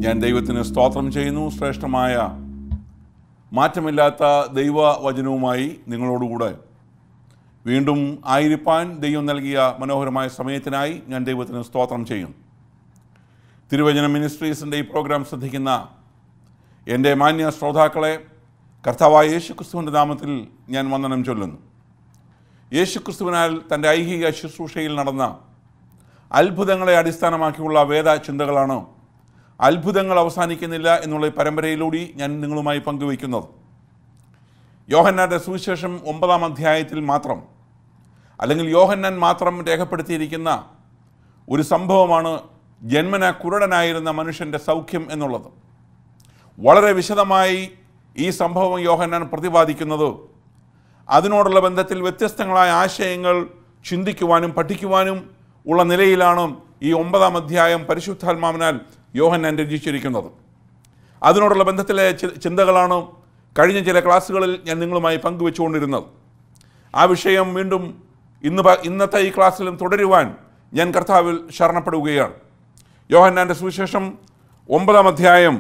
ഞാൻ ദൈവത്തിന് സ്തോത്രം ചെയ്യുന്നു ശ്രേഷ്ഠമായ മാറ്റമില്ലാത്ത ദൈവവചനവുമായി നിങ്ങളോടുകൂടെ വീണ്ടും ആയിരിപ്പാൻ ദൈവം നൽകിയ മനോഹരമായ സമയത്തിനായി ഞാൻ ദൈവത്തിന് സ്തോത്രം ചെയ്യുന്നു തിരുവചന മിനിസ്ട്രീസിൻ്റെ ഈ പ്രോഗ്രാം ശ്രദ്ധിക്കുന്ന എൻ്റെ മാന്യ ശ്രോതാക്കളെ കർത്താവായ യേശു ക്രിസ്തുവിൻ്റെ നാമത്തിൽ ഞാൻ വന്ദനം ചൊല്ലുന്നു യേശു ക്രിസ്തുവിനാൽ തൻ്റെ ഐഹിക ശുശ്രൂഷയിൽ നടന്ന അത്ഭുതങ്ങളെ അടിസ്ഥാനമാക്കിയുള്ള വേദ ചിന്തകളാണ് അത്ഭുതങ്ങൾ അവസാനിക്കുന്നില്ല എന്നുള്ള ഈ പരമ്പരയിലൂടെ ഞാൻ നിങ്ങളുമായി പങ്കുവയ്ക്കുന്നത് യോഹന്നാൻ്റെ സുവിശേഷം ഒമ്പതാം അധ്യായത്തിൽ മാത്രം അല്ലെങ്കിൽ യോഹന്നാൻ മാത്രം രേഖപ്പെടുത്തിയിരിക്കുന്ന ഒരു സംഭവമാണ് ജന്മന കുരുടനായിരുന്ന മനുഷ്യൻ്റെ സൗഖ്യം എന്നുള്ളത് വളരെ വിശദമായി ഈ സംഭവം യോഹന്നാൻ പ്രതിപാദിക്കുന്നത് അതിനോടുള്ള ബന്ധത്തിൽ വ്യത്യസ്തങ്ങളായ ആശയങ്ങൾ ചിന്തിക്കുവാനും പഠിക്കുവാനും ഉള്ള നിലയിലാണ് ഈ ഒമ്പതാം അധ്യായം പരിശുദ്ധാത്മാവിനാൽ യോഹന്നാൻ രചിച്ചിരിക്കുന്നത് അതിനോടുള്ള ബന്ധത്തിലെ ചി- ചിന്തകളാണ് കഴിഞ്ഞ ചില ക്ലാസ്സുകളിൽ ഞാൻ നിങ്ങളുമായി പങ്കുവെച്ചുകൊണ്ടിരുന്നത് ആ വിഷയം വീണ്ടും ഇന്ന് പ- ഇന്നത്തെ ഈ ക്ലാസ്സിലും തുടരുവാൻ ഞാൻ കർത്താവിൽ ശരണപ്പെടുകയാണ് യോഹന്നാൻ്റെ സുവിശേഷം ഒമ്പതാം അധ്യായം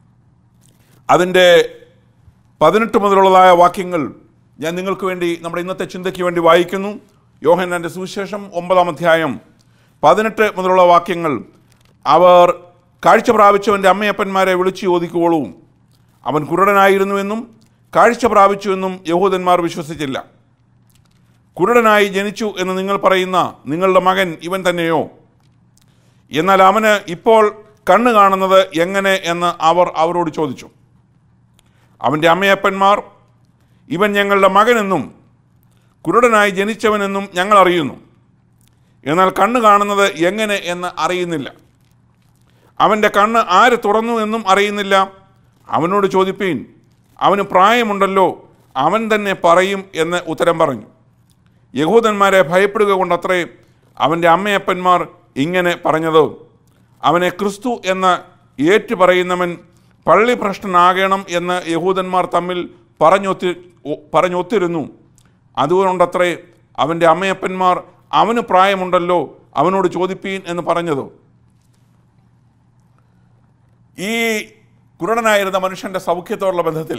അതിൻ്റെ പതിനെട്ട് മുതലുള്ളതായ വാക്യങ്ങൾ ഞാൻ നിങ്ങൾക്ക് വേണ്ടി നമ്മുടെ ഇന്നത്തെ ചിന്തയ്ക്ക് വേണ്ടി വായിക്കുന്നു യോഹന്നാൻ്റെ സുവിശേഷം ഒമ്പതാം അധ്യായം പതിനെട്ട് മുതലുള്ള വാക്യങ്ങൾ അവർ കാഴ്ച പ്രാപിച്ചവൻ്റെ അമ്മയപ്പന്മാരെ വിളിച്ചു ചോദിക്കുവോളൂ അവൻ കുരുടനായിരുന്നുവെന്നും കാഴ്ച പ്രാപിച്ചുവെന്നും യഹൂദന്മാർ വിശ്വസിച്ചില്ല കുരുടനായി ജനിച്ചു എന്ന് നിങ്ങൾ പറയുന്ന നിങ്ങളുടെ മകൻ ഇവൻ തന്നെയോ എന്നാൽ അവന് ഇപ്പോൾ കണ്ണ് കാണുന്നത് എങ്ങനെ എന്ന് അവർ അവരോട് ചോദിച്ചു അവൻ്റെ അമ്മയപ്പന്മാർ ഇവൻ ഞങ്ങളുടെ മകനെന്നും കുരുടനായി ജനിച്ചവനെന്നും ഞങ്ങൾ അറിയുന്നു എന്നാൽ കണ്ണ് കാണുന്നത് എങ്ങനെ എന്ന് അറിയുന്നില്ല അവൻ്റെ കണ്ണ് ആര് തുറന്നു എന്നും അറിയുന്നില്ല അവനോട് ചോദിപ്പീൻ അവന് പ്രായമുണ്ടല്ലോ അവൻ തന്നെ പറയും എന്ന് ഉത്തരം പറഞ്ഞു യഹൂദന്മാരെ ഭയപ്പെടുക കൊണ്ടത്രേ അവൻ്റെ അമ്മയപ്പന്മാർ ഇങ്ങനെ പറഞ്ഞത് അവനെ ക്രിസ്തു എന്ന് ഏറ്റു പറയുന്നവൻ പള്ളി ഭ്രഷ്ടനാകണം എന്ന് യഹൂദന്മാർ തമ്മിൽ പറഞ്ഞൊത്തി ഒ- പറഞ്ഞൊത്തിരുന്നു അതുകൊണ്ടത്രേ അവൻ്റെ അമ്മയപ്പന്മാർ അവന് പ്രായമുണ്ടല്ലോ അവനോട് ചോദിപ്പീൻ എന്ന് പറഞ്ഞത് ഈ കുരുടനായിരുന്ന മനുഷ്യൻ്റെ സൗഖ്യത്തോടുള്ള ബന്ധത്തിൽ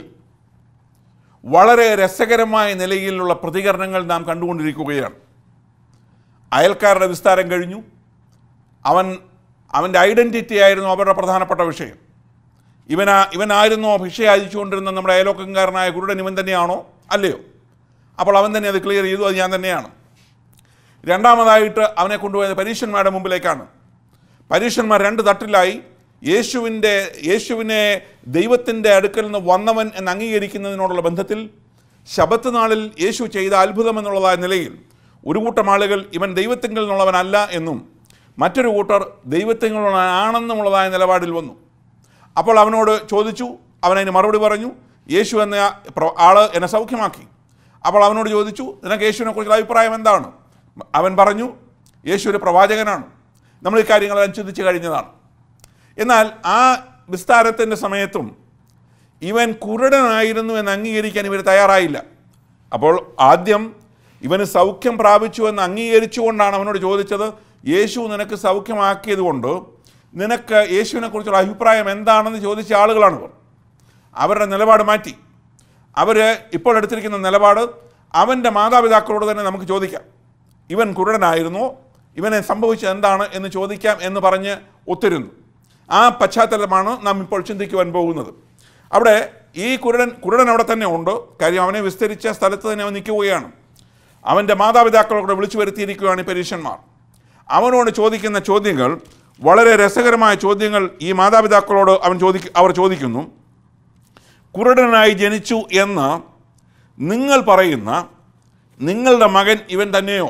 വളരെ രസകരമായ നിലയിലുള്ള പ്രതികരണങ്ങൾ നാം കണ്ടുകൊണ്ടിരിക്കുകയാണ് അയൽക്കാരുടെ വിസ്താരം കഴിഞ്ഞു അവൻ അവൻ്റെ ഐഡൻറ്റിറ്റി ആയിരുന്നു അവരുടെ പ്രധാനപ്പെട്ട വിഷയം ഇവനാ ഇവനായിരുന്നോ ഭിക്ഷ യാചിച്ചുകൊണ്ടിരുന്ന നമ്മുടെ അയലോക്കംകാരനായ കുരുടൻ ഇവൻ തന്നെയാണോ അല്ലയോ അപ്പോൾ അവൻ തന്നെ അത് ക്ലിയർ ചെയ്തു അത് ഞാൻ തന്നെയാണ് രണ്ടാമതായിട്ട് അവനെ കൊണ്ടുപോയത് പരീക്ഷന്മാരുടെ മുമ്പിലേക്കാണ് പരീക്ഷന്മാർ രണ്ട് തട്ടിലായി യേശുവിൻ്റെ യേശുവിനെ ദൈവത്തിൻ്റെ അടുക്കൽ നിന്ന് വന്നവൻ എന്ന് അംഗീകരിക്കുന്നതിനോടുള്ള ബന്ധത്തിൽ ശബത്ത് നാളിൽ യേശു ചെയ്ത അത്ഭുതം എന്നുള്ളതായ നിലയിൽ ഒരു കൂട്ടം ആളുകൾ ഇവൻ ദൈവത്തിങ്കിൽ നിന്നുള്ളവനല്ല എന്നും മറ്റൊരു കൂട്ടർ ദൈവത്തിങ്ങളുള്ളവനാണെന്നുമുള്ളതായ നിലപാടിൽ വന്നു അപ്പോൾ അവനോട് ചോദിച്ചു അവൻ അതിന് മറുപടി പറഞ്ഞു യേശു എന്ന പ്ര- ആള് എന്നെ സൗഖ്യമാക്കി അപ്പോൾ അവനോട് ചോദിച്ചു നിനക്ക് യേശുവിനെ കുറിച്ചുള്ള അഭിപ്രായം എന്താണ് അവൻ പറഞ്ഞു യേശു ഒരു പ്രവാചകനാണ് നമ്മൾ ഈ കാര്യങ്ങളെല്ലാം ചിന്തിച്ച് കഴിഞ്ഞതാണ് എന്നാൽ ആ വിസ്താരത്തിൻ്റെ സമയത്തും ഇവൻ കുരുടനായിരുന്നു എന്ന് അംഗീകരിക്കാൻ ഇവർ തയ്യാറായില്ല അപ്പോൾ ആദ്യം ഇവന് സൗഖ്യം പ്രാപിച്ചു എന്ന് അംഗീകരിച്ചുകൊണ്ടാണ് അവനോട് ചോദിച്ചത് യേശു നിനക്ക് സൗഖ്യമാക്കിയത് കൊണ്ട് നിനക്ക് യേശുവിനെ കുറിച്ചുള്ള അഭിപ്രായം എന്താണെന്ന് ചോദിച്ച ആളുകളാണ് ഇവർ അവരുടെ നിലപാട് മാറ്റി അവർ ഇപ്പോൾ എടുത്തിരിക്കുന്ന നിലപാട് അവൻ്റെ മാതാപിതാക്കളോട് തന്നെ നമുക്ക് ചോദിക്കാം ഇവൻ കുരുടനായിരുന്നോ ഇവനെ സംഭവിച്ചത് എന്താണ് എന്ന് ചോദിക്കാം എന്ന് പറഞ്ഞ് ഒത്തിരുന്നു ആ പശ്ചാത്തലമാണ് നാം ഇപ്പോൾ ചിന്തിക്കുവാൻ പോകുന്നത് അവിടെ ഈ കുരുടൻ കുരുടൻ അവിടെ തന്നെ ഉണ്ട് കാര്യം അവനെ വിസ്തരിച്ച സ്ഥലത്ത് തന്നെ അവൻ നിൽക്കുകയാണ് അവൻ്റെ മാതാപിതാക്കളോട് വിളിച്ചു വരുത്തിയിരിക്കുകയാണ് ഈ പരീക്ഷന്മാർ അവനോട് ചോദിക്കുന്ന ചോദ്യങ്ങൾ വളരെ രസകരമായ ചോദ്യങ്ങൾ ഈ മാതാപിതാക്കളോട് അവൻ ചോദി അവർ ചോദിക്കുന്നു കുരുടനായി ജനിച്ചു എന്ന് നിങ്ങൾ പറയുന്ന നിങ്ങളുടെ മകൻ ഇവൻ തന്നെയോ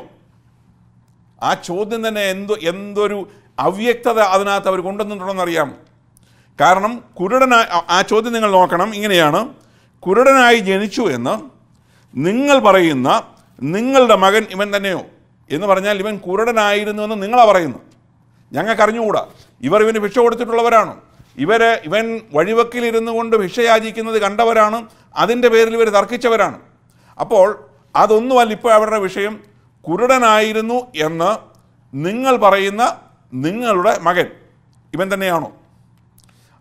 ആ ചോദ്യം തന്നെ എന്തോ എന്തൊരു അവ്യക്തത അതിനകത്ത് അവർ കൊണ്ടുവന്നിട്ടുണ്ടെന്ന് അറിയാം കാരണം കുരുടനായി ആ- ആ ചോദ്യം നിങ്ങൾ നോക്കണം ഇങ്ങനെയാണ് കുരുടനായി ജനിച്ചു എന്ന് നിങ്ങൾ പറയുന്ന നിങ്ങളുടെ മകൻ ഇവൻ തന്നെയോ എന്ന് പറഞ്ഞാൽ ഇവൻ കുരുടനായിരുന്നു എന്ന് നിങ്ങളാ പറയുന്നു ഞങ്ങൾക്ക് അറിഞ്ഞുകൂടാ ഇവർ ഇവന് ഭിക്ഷ കൊടുത്തിട്ടുള്ളവരാണ് ഇവര് ഇവൻ വഴിവക്കിലിരുന്നു കൊണ്ട് ഭിക്ഷ യാചിക്കുന്നത് കണ്ടവരാണ് അതിൻ്റെ പേരിൽ ഇവർ തർക്കിച്ചവരാണ് അപ്പോൾ അതൊന്നുമല്ല ഇപ്പോൾ അവരുടെ വിഷയം കുരുടനായിരുന്നു എന്ന് നിങ്ങൾ പറയുന്ന നിങ്ങളുടെ മകൻ ഇവൻ തന്നെയാണോ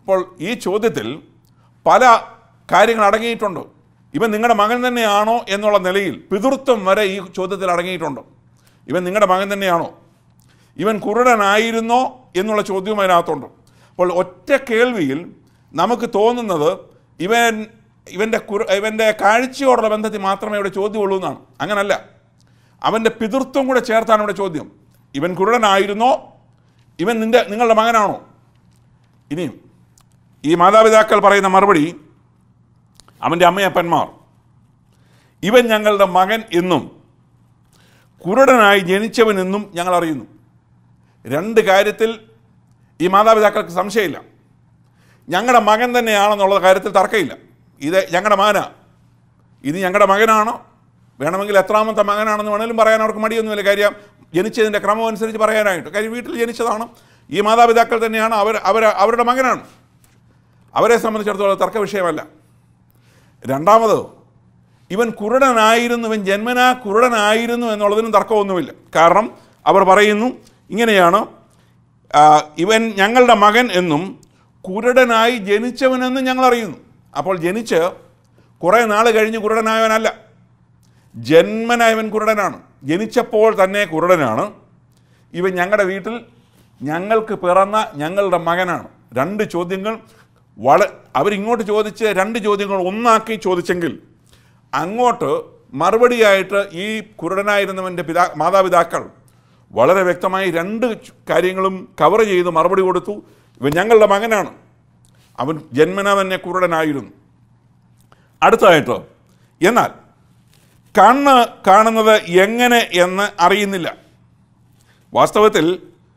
അപ്പോൾ ഈ ചോദ്യത്തിൽ പല കാര്യങ്ങൾ അടങ്ങിയിട്ടുണ്ട് ഇവൻ നിങ്ങളുടെ മകൻ തന്നെയാണോ എന്നുള്ള നിലയിൽ പിതൃത്വം വരെ ഈ ചോദ്യത്തിൽ അടങ്ങിയിട്ടുണ്ട് ഇവൻ നിങ്ങളുടെ മകൻ തന്നെയാണോ ഇവൻ കുരുടനായിരുന്നോ എന്നുള്ള ചോദ്യവും അതിനകത്തുണ്ട് അപ്പോൾ ഒറ്റ കേൾവിയിൽ നമുക്ക് തോന്നുന്നത് ഇവൻ ഇവൻ്റെ കുറു ഇവൻ്റെ കാഴ്ചയോടുള്ള ബന്ധത്തിൽ മാത്രമേ ഇവിടെ ചോദ്യമുള്ളൂ എന്നാണ് അങ്ങനല്ല അവൻ്റെ പിതൃത്വം കൂടെ ചേർത്താണ് ഇവിടെ ചോദ്യം ഇവൻ കുരുടനായിരുന്നോ ഇവൻ നിൻ്റെ നിങ്ങളുടെ മകനാണോ ഇനിയും ഈ മാതാപിതാക്കൾ പറയുന്ന മറുപടി അവൻ്റെ അമ്മയപ്പന്മാർ ഇവൻ ഞങ്ങളുടെ മകൻ എന്നും കുരുടനായി ജനിച്ചവനെന്നും ഞങ്ങൾ അറിയുന്നു രണ്ട് കാര്യത്തിൽ ഈ മാതാപിതാക്കൾക്ക് സംശയമില്ല ഞങ്ങളുടെ മകൻ തന്നെയാണെന്നുള്ള കാര്യത്തിൽ തർക്കമില്ല ഇത് ഞങ്ങളുടെ മകനാ ഇത് ഞങ്ങളുടെ മകനാണോ വേണമെങ്കിൽ എത്രാമത്തെ മകനാണെന്ന് വേണമെങ്കിലും പറയാൻ അവർക്ക് മടിയൊന്നുമില്ല കാര്യം ജനിച്ചതിൻ്റെ ക്രമം അനുസരിച്ച് പറയാനായിട്ട് കാര്യം വീട്ടിൽ ജനിച്ചതാണ് ഈ മാതാപിതാക്കൾ തന്നെയാണ് അവർ അവർ അവരുടെ മകനാണ് അവരെ സംബന്ധിച്ചിടത്തോളം തർക്ക വിഷയമല്ല രണ്ടാമത് ഇവൻ കുരുടനായിരുന്നു ഇവൻ ജന്മനാ കുരുടനായിരുന്നു എന്നുള്ളതിനും തർക്കമൊന്നുമില്ല കാരണം അവർ പറയുന്നു ഇങ്ങനെയാണ് ആ, ഇവൻ ഞങ്ങളുടെ മകൻ എന്നും കുരുടനായി ജനിച്ചവനെന്നും ഞങ്ങൾ അറിയുന്നു അപ്പോൾ ജനിച്ച് കുറേ നാൾ കഴിഞ്ഞ് കുരുടനായവനല്ല ജന്മനായവൻ കുരുടനാണ് ജനിച്ചപ്പോൾ തന്നെ കുരുടനാണ് ഇവൻ ഞങ്ങളുടെ വീട്ടിൽ ഞങ്ങൾക്ക് പിറന്ന ഞങ്ങളുടെ മകനാണ് രണ്ട് ചോദ്യങ്ങൾ വള അവരിങ്ങോട്ട് ചോദിച്ച് രണ്ട് ചോദ്യങ്ങൾ ഒന്നാക്കി ചോദിച്ചെങ്കിൽ അങ്ങോട്ട് മറുപടിയായിട്ട് ഈ കുരുടനായിരുന്നവൻ്റെ പിതാ മാതാപിതാക്കൾ വളരെ വ്യക്തമായി രണ്ട് ചു- കാര്യങ്ങളും കവർ ചെയ്ത് മറുപടി കൊടുത്തു ഇവൻ ഞങ്ങളുടെ മകനാണ് അവൻ ജന്മന തന്നെ കുരുടനായിരുന്നു അടുത്തതായിട്ട് എന്നാൽ കണ്ണ് കാണുന്നത് എങ്ങനെ എന്ന് അറിയുന്നില്ല വാസ്തവത്തിൽ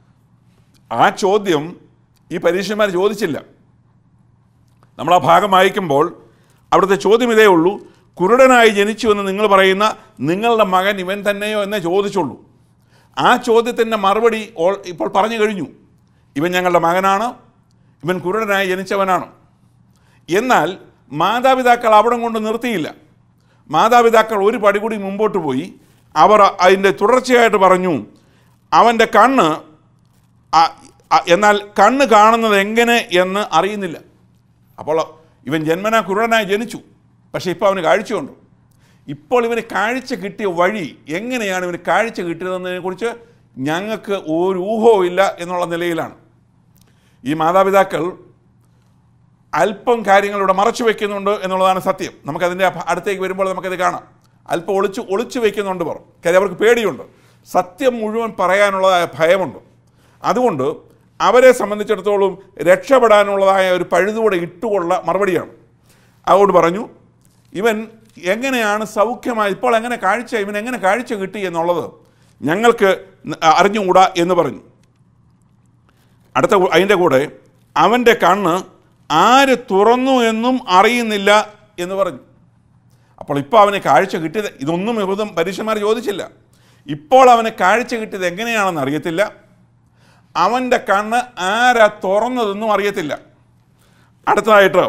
ആ ചോദ്യം ഈ പരീക്ഷന്മാർ ചോദിച്ചില്ല നമ്മൾ ആ ഭാഗം വായിക്കുമ്പോൾ അവിടുത്തെ ചോദ്യം ഇതേ ഉള്ളൂ കുരുടനായി ജനിച്ചു എന്ന് നിങ്ങൾ പറയുന്ന നിങ്ങളുടെ മകൻ ഇവൻ തന്നെയോ എന്നേ ചോദിച്ചുള്ളൂ ആ ചോദ്യത്തിൻ്റെ മറുപടി ഓൾ- ഇപ്പോൾ പറഞ്ഞു കഴിഞ്ഞു ഇവൻ ഞങ്ങളുടെ മകനാണ് ഇവൻ കുരുടനായി ജനിച്ചവനാണ് എന്നാൽ മാതാപിതാക്കൾ അവിടെ കൊണ്ട് നിർത്തിയില്ല മാതാപിതാക്കൾ ഒരു പടി കൂടി മുമ്പോട്ട് പോയി അവർ അതിൻ്റെ തുടർച്ചയായിട്ട് പറഞ്ഞു അവൻ്റെ കണ്ണ് ആ- ആ- എന്നാൽ കണ്ണ് കാണുന്നത് എങ്ങനെ എന്ന് അറിയുന്നില്ല അപ്പോൾ ഇവൻ ജന്മനാ കുരുടനായി ജനിച്ചു പക്ഷേ ഇപ്പോൾ അവന് കാഴ്ചയുണ്ട് ഇപ്പോൾ ഇവന് കാഴ്ച കിട്ടിയ വഴി എങ്ങനെയാണ് ഇവന് കാഴ്ച കിട്ടിയതെന്നതിനെക്കുറിച്ച് ഞങ്ങൾക്ക് ഒരു ഊഹവും ഇല്ല എന്നുള്ള നിലയിലാണ് ഈ മാതാപിതാക്കൾ അല്പം കാര്യങ്ങൾ ഇവിടെ മറച്ചു വെക്കുന്നുണ്ട് എന്നുള്ളതാണ് സത്യം നമുക്കതിൻ്റെ അപ്പ- അടുത്തേക്ക് വരുമ്പോൾ നമുക്കത് കാണാം അല്പം ഒളിച്ചു ഒളിച്ചു വെക്കുന്നുണ്ട് പറ കാര്യം അവർക്ക് പേടിയുണ്ട് സത്യം മുഴുവൻ പറയാനുള്ളതായ ഭയമുണ്ട് അതുകൊണ്ട് അവരെ സംബന്ധിച്ചിടത്തോളം രക്ഷപ്പെടാനുള്ളതായ ഒരു പഴുതുകൂടെ ഇട്ടുകൊള്ള മറുപടിയാണ് അതുകൊണ്ട് പറഞ്ഞു ഇവൻ എങ്ങനെയാണ് സൗഖ്യമായി ഇപ്പോൾ എങ്ങനെ കാഴ്ച ഇവൻ എങ്ങനെ കാഴ്ച കിട്ടി എന്നുള്ളത് ഞങ്ങൾക്ക് ന- അറിഞ്ഞുകൂടാ എന്ന് പറഞ്ഞു അടുത്ത കൂ- അതിൻ്റെ കൂടെ അവൻ്റെ കണ്ണ് ആര് തുറന്നു എന്നും അറിയുന്നില്ല എന്ന് പറഞ്ഞു അപ്പോൾ ഇപ്പോൾ അവന് കാഴ്ച കിട്ടിയത് ഇതൊന്നും യഹൂദം പരീക്ഷന്മാർ ചോദിച്ചില്ല ഇപ്പോൾ അവന് കാഴ്ച കിട്ടിയത് എങ്ങനെയാണെന്ന് അറിയത്തില്ല അവൻ്റെ കണ്ണ് ആരാ തുറന്നതെന്നും അറിയത്തില്ല അടുത്തതായിട്ട്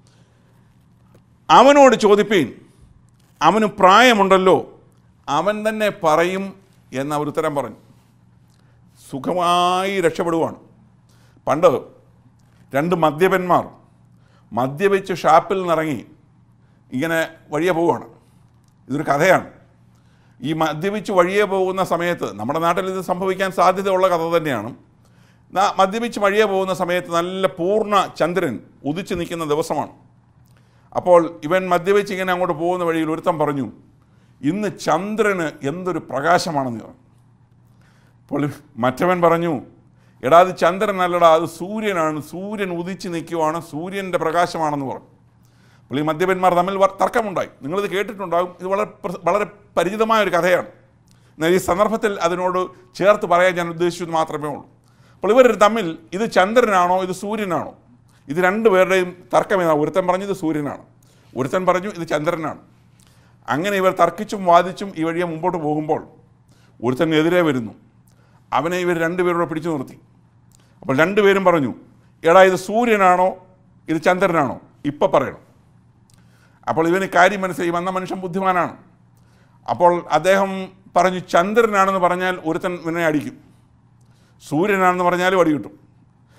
അവനോട് ചോദിപ്പീൻ അവന് പ്രായമുണ്ടല്ലോ അവൻ തന്നെ പറയും എന്ന് അവർ ഉത്തരം പറഞ്ഞു സുഖമായി രക്ഷപ്പെടുവാണ് പണ്ട് രണ്ട് മദ്യപന്മാർ മദ്യപിച്ച് ഷാപ്പിൽ നിന്നിറങ്ങി ഇങ്ങനെ വഴിയെ പോവുകയാണ് ഇതൊരു കഥയാണ് ഈ മദ്യപിച്ച് വഴിയെ പോകുന്ന സമയത്ത് നമ്മുടെ നാട്ടിൽ ഇത് സംഭവിക്കാൻ സാധ്യതയുള്ള കഥ തന്നെയാണ് ന- മദ്യപിച്ച് വഴിയെ പോകുന്ന സമയത്ത് നല്ല പൂർണ്ണ ചന്ദ്രൻ ഉദിച്ചു നിൽക്കുന്ന ദിവസമാണ് അപ്പോൾ ഇവൻ മദ്യപിച്ച് ഇങ്ങനെ അങ്ങോട്ട് പോകുന്ന വഴിയിൽ ഒരുത്തൻ പറഞ്ഞു ഇന്ന് ചന്ദ്രന് എന്തൊരു പ്രകാശമാണെന്ന് പറഞ്ഞു അപ്പോൾ മറ്റവൻ പറഞ്ഞു എടാ അത് ചന്ദ്രനല്ലടാ അത് സൂര്യനാണ് സൂര്യൻ ഉദിച്ച് നിൽക്കുവാണ് സൂര്യൻ്റെ പ്രകാശമാണെന്ന് പറഞ്ഞു അപ്പോൾ ഈ മദ്യപന്മാർ തമ്മിൽ വ- തർക്കമുണ്ടായി നിങ്ങളിത് കേട്ടിട്ടുണ്ടാകും ഇത് വളരെ പ്ര- വളരെ പരിചിതമായ ഒരു കഥയാണ് എന്നാൽ ഈ സന്ദർഭത്തിൽ അതിനോട് ചേർത്ത് പറയാൻ ഞാൻ ഉദ്ദേശിച്ചത് മാത്രമേ ഉള്ളൂ അപ്പോൾ ഇവർ തമ്മിൽ ഇത് ചന്ദ്രനാണോ ഇത് സൂര്യനാണോ ഇത് രണ്ടുപേരുടെയും തർക്കമേതാ ഒരുത്തൻ പറഞ്ഞു ഇത് സൂര്യനാണ് ഒരുത്തൻ പറഞ്ഞു ഇത് ചന്ദ്രനാണ് അങ്ങനെ ഇവർ തർക്കിച്ചും വാദിച്ചും ഈ വഴിയെ മുമ്പോട്ട് പോകുമ്പോൾ ഒരുത്തൻ എതിരെ വരുന്നു അവനെ ഇവർ രണ്ടുപേരോട് പിടിച്ചു നിർത്തി അപ്പോൾ രണ്ടുപേരും പറഞ്ഞു എടാ ഇത് സൂര്യനാണോ ഇത് ചന്ദ്രനാണോ ഇപ്പം പറയണം അപ്പോൾ ഇവന് കാര്യം മനസ്സിലായി വന്ന മനുഷ്യൻ ബുദ്ധിമാനാണ് അപ്പോൾ അദ്ദേഹം പറഞ്ഞു ചന്ദ്രനാണെന്ന് പറഞ്ഞാൽ ഒരുത്തൻ ഇവനെ അടിക്കും സൂര്യനാണെന്ന് പറഞ്ഞാലും അടി കിട്ടും